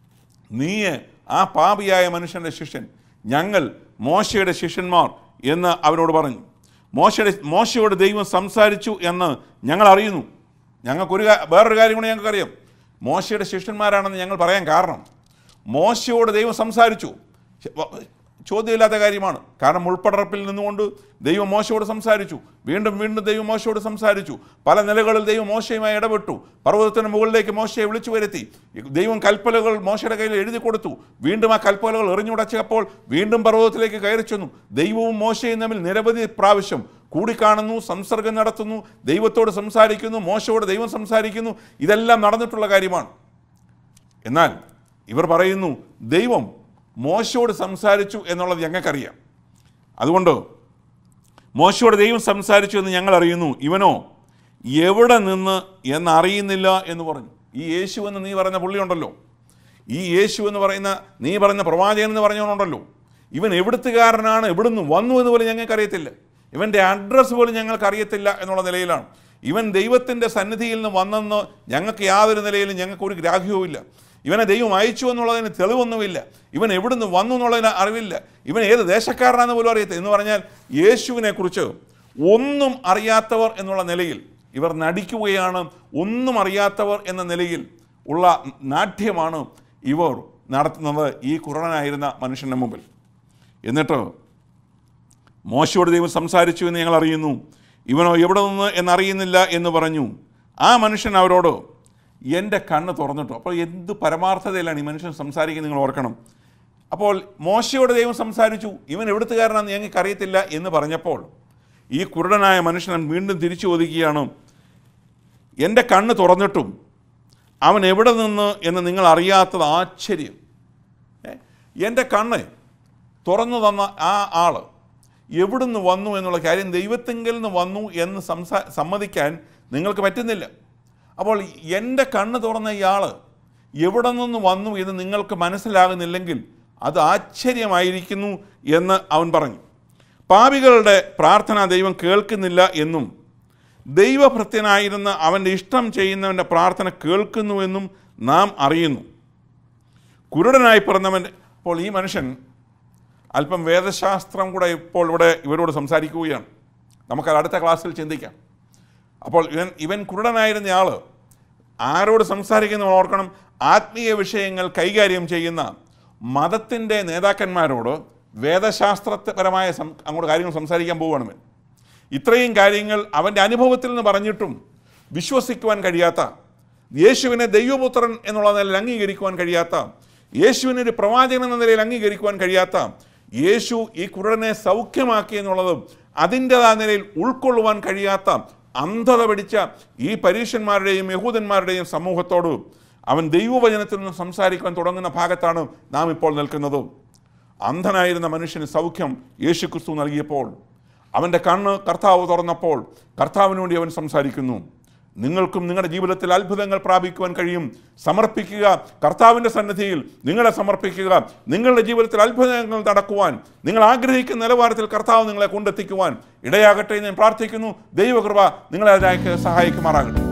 നീ ആ പാപിയായ മനുഷ്യൻ്റെ ശിഷ്യൻ ഞങ്ങൾ മോശയുടെ ശിഷ്യന്മാർ എന്ന് അവരോട് പറഞ്ഞു മോശയുടെ മോശയോട് ദൈവം സംസാരിച്ചു എന്ന് ഞങ്ങൾ അറിയുന്നു ഞങ്ങൾക്കൊരു കാ- വേറൊരു കാര്യം കൂടി ഞങ്ങൾക്കറിയാം മോശയുടെ ശിഷ്യന്മാരാണെന്ന് ഞങ്ങൾ പറയാൻ കാരണം മോശയോട് ദൈവം സംസാരിച്ചു ശ- വ- ചോദ്യമില്ലാത്ത കാര്യമാണ് കാരണം ഉൾപ്പടർപ്പിൽ നിന്നുകൊണ്ട് ദൈവം മോശയോട് സംസാരിച്ചു വീണ്ടും വീണ്ടും ദൈവം മോശയോട് സംസാരിച്ചു പല നിലകളിൽ ദൈവം മോശയുമായി ഇടപെട്ടു പർവ്വതത്തിന് മുകളിലേക്ക് മോശയെ വിളിച്ചു വരുത്തി ദൈവം കൽപ്പലകൾ മോശയുടെ കയ്യിൽ എഴുതി കൊടുത്തു വീണ്ടും ആ കൽപ്പലകൾ എറിഞ്ഞുടച്ചപ്പോൾ വീണ്ടും പർവ്വതത്തിലേക്ക് കയറി ചെന്നു ദൈവവും മോശയും തമ്മിൽ നിരവധി പ്രാവശ്യം കൂടിക്കാണുന്നു സംസർഗം നടത്തുന്നു ദൈവത്തോട് സംസാരിക്കുന്നു മോശയോട് ദൈവം സംസാരിക്കുന്നു ഇതെല്ലാം നടന്നിട്ടുള്ള കാര്യമാണ് എന്നാൽ ഇവർ പറയുന്നു ദൈവം മോശയോട് സംസാരിച്ചു എന്നുള്ളത് ഞങ്ങൾക്കറിയാം അതുകൊണ്ട് മോശയോട് ദൈവം സംസാരിച്ചു എന്ന് ഞങ്ങൾ അറിയുന്നു ഇവനോ എവിടെ നിന്ന് എന്നറിയുന്നില്ല എന്ന് പറഞ്ഞു ഈ യേശു എന്ന് നീ പറയുന്ന പുള്ളിയുണ്ടല്ലോ ഈ യേശു എന്ന് പറയുന്ന നീ പറയുന്ന പ്രവാചകൻ എന്ന് പറഞ്ഞവനുണ്ടല്ലോ ഇവൻ എവിടുത്തുകാരനാണ് എവിടുന്ന് വന്നു എന്ന് പോലും ഞങ്ങൾക്കറിയത്തില്ല ഇവൻ്റെ അഡ്രസ്സ് പോലും ഞങ്ങൾക്ക് അറിയത്തില്ല എന്നുള്ള നിലയിലാണ് ഇവൻ ദൈവത്തിൻ്റെ സന്നിധിയിൽ നിന്ന് വന്നെന്ന് ഞങ്ങൾക്ക് യാതൊരു നിലയിലും ഞങ്ങൾക്ക് ഒരു ഗ്രാഹ്യവുമില്ല ഇവനെ ദൈവം അയച്ചു എന്നുള്ളതിന് തെളിവൊന്നുമില്ല ഇവൻ എവിടുന്ന് വന്നു എന്നുള്ളതിന് അറിവില്ല ഇവൻ ഏത് ദേശക്കാരനാണെന്ന് പോലും അറിയത്തില്ല എന്ന് പറഞ്ഞാൽ യേശുവിനെ കുറിച്ച് ഒന്നും അറിയാത്തവർ എന്നുള്ള നിലയിൽ ഇവർ നടിക്കുകയാണ് ഒന്നും അറിയാത്തവർ എന്ന നിലയിൽ ഉള്ള നാട്യമാണ് ഇവർ നടത്തുന്നത് ഈ കുരണനായിരുന്ന മനുഷ്യൻ്റെ മുമ്പിൽ എന്നിട്ട് മോശയോട് ദൈവം സംസാരിച്ചു എന്ന് ഞങ്ങൾ അറിയുന്നു ഇവനോ എവിടെ നിന്ന് എന്നറിയുന്നില്ല എന്ന് പറഞ്ഞു ആ മനുഷ്യൻ അവരോട് എൻ്റെ കണ്ണ് തുറന്നിട്ടു അപ്പോൾ എന്ത് പരമാർത്ഥതയിലാണ് ഈ മനുഷ്യൻ സംസാരിക്കുന്നത് നിങ്ങൾ ഓർക്കണം അപ്പോൾ മോശയോട് ദൈവം സംസാരിച്ചു ഇവൻ എവിടുത്തുകാരനാണെന്ന് ഞങ്ങൾക്ക് അറിയത്തില്ല എന്ന് പറഞ്ഞപ്പോൾ ഈ കുരുടനായ മനുഷ്യൻ വീണ്ടും തിരിച്ചു ഒതുക്കുകയാണ് എൻ്റെ കണ്ണ് തുറന്നിട്ടും അവൻ എവിടെ നിന്ന് എന്ന് നിങ്ങൾ അറിയാത്തത് ആശ്ചര്യം ഏ? എൻ്റെ കണ്ണ് തുറന്നു തന്ന ആ ആള് എവിടുന്ന് വന്നു എന്നുള്ള കാര്യം ദൈവത്തെങ്കിൽ നിന്ന് വന്നു എന്ന് സംസാ സമ്മതിക്കാൻ നിങ്ങൾക്ക് പറ്റുന്നില്ല അപ്പോൾ എൻ്റെ കണ്ണ് തുറന്ന ഇയാൾ എവിടെ നിന്ന് വന്നു എന്ന് നിങ്ങൾക്ക് മനസ്സിലാകുന്നില്ലെങ്കിൽ അത് ആശ്ചര്യമായിരിക്കുന്നു എന്ന് അവൻ പറഞ്ഞു പാപികളുടെ പ്രാർത്ഥന ദൈവം കേൾക്കുന്നില്ല എന്നും ദൈവഭൃത്യനായിരുന്ന അവൻ്റെ ഇഷ്ടം ചെയ്യുന്നവൻ്റെ പ്രാർത്ഥന കേൾക്കുന്നുവെന്നും നാം അറിയുന്നു കുരുടനായി പിറന്നവൻ അപ്പോൾ ഈ മനുഷ്യൻ അല്പം വേദശാസ്ത്രം കൂടെ ഇപ്പോൾ ഇവിടെ ഇവരോട് സംസാരിക്കുകയാണ് നമുക്കത് അടുത്ത ക്ലാസ്സിൽ ചിന്തിക്കാം അപ്പോൾ ഇവൻ ഇവൻ കുരുടനായിരുന്ന ആൾ ആരോട് സംസാരിക്കുന്ന ഓർക്കണം ആത്മീയ വിഷയങ്ങൾ കൈകാര്യം ചെയ്യുന്ന മതത്തിൻ്റെ നേതാക്കന്മാരോട് വേദശാസ്ത്രപരമായ സം അങ്ങോട്ട് കാര്യങ്ങൾ സംസാരിക്കാൻ പോവുകയാണ് ഇവൻ ഇത്രയും കാര്യങ്ങൾ അവൻ്റെ അനുഭവത്തിൽ നിന്ന് പറഞ്ഞിട്ടും വിശ്വസിക്കുവാൻ കഴിയാത്ത യേശുവിനെ ദൈവപുത്രൻ എന്നുള്ള നിലയിൽ അംഗീകരിക്കുവാൻ കഴിയാത്ത യേശുവിനെ ഒരു പ്രവാചകൻ എന്ന നിലയിൽ അംഗീകരിക്കുവാൻ കഴിയാത്ത യേശു ഈ കുരുടനെ സൗഖ്യമാക്കി എന്നുള്ളത് അതിൻ്റെതായ നിലയിൽ ഉൾക്കൊള്ളുവാൻ കഴിയാത്ത അന്ധത പിടിച്ച ഈ പരീക്ഷന്മാരുടെയും യഹൂദന്മാരുടെയും സമൂഹത്തോട് അവൻ ദൈവവചനത്തിൽ നിന്ന് സംസാരിക്കാൻ തുടങ്ങുന്ന ഭാഗത്താണ് നാം ഇപ്പോൾ നിൽക്കുന്നത് അന്ധനായിരുന്ന മനുഷ്യന് സൗഖ്യം യേശു ക്രിസ്തു നൽകിയപ്പോൾ അവൻ്റെ കണ്ണ് കർത്താവ് തുറന്നപ്പോൾ കർത്താവിന് വേണ്ടി അവൻ സംസാരിക്കുന്നു നിങ്ങൾക്കും നിങ്ങളുടെ ജീവിതത്തിൽ അത്ഭുതങ്ങൾ പ്രാപിക്കുവാൻ കഴിയും സമർപ്പിക്കുക കർത്താവിൻ്റെ സന്നിധിയിൽ നിങ്ങളെ സമർപ്പിക്കുക നിങ്ങളുടെ ജീവിതത്തിൽ അത്ഭുതങ്ങൾ നടക്കുവാൻ നിങ്ങൾ ആഗ്രഹിക്കുന്ന നിലവാരത്തിൽ കർത്താവ് നിങ്ങളെ കൊണ്ടെത്തിക്കുവാൻ ഇടയാകട്ടെ എന്ന് ഞാൻ പ്രാർത്ഥിക്കുന്നു ദൈവകൃപ നിങ്ങളെ അതിനായി സഹായിക്കുമാറാകട്ടെ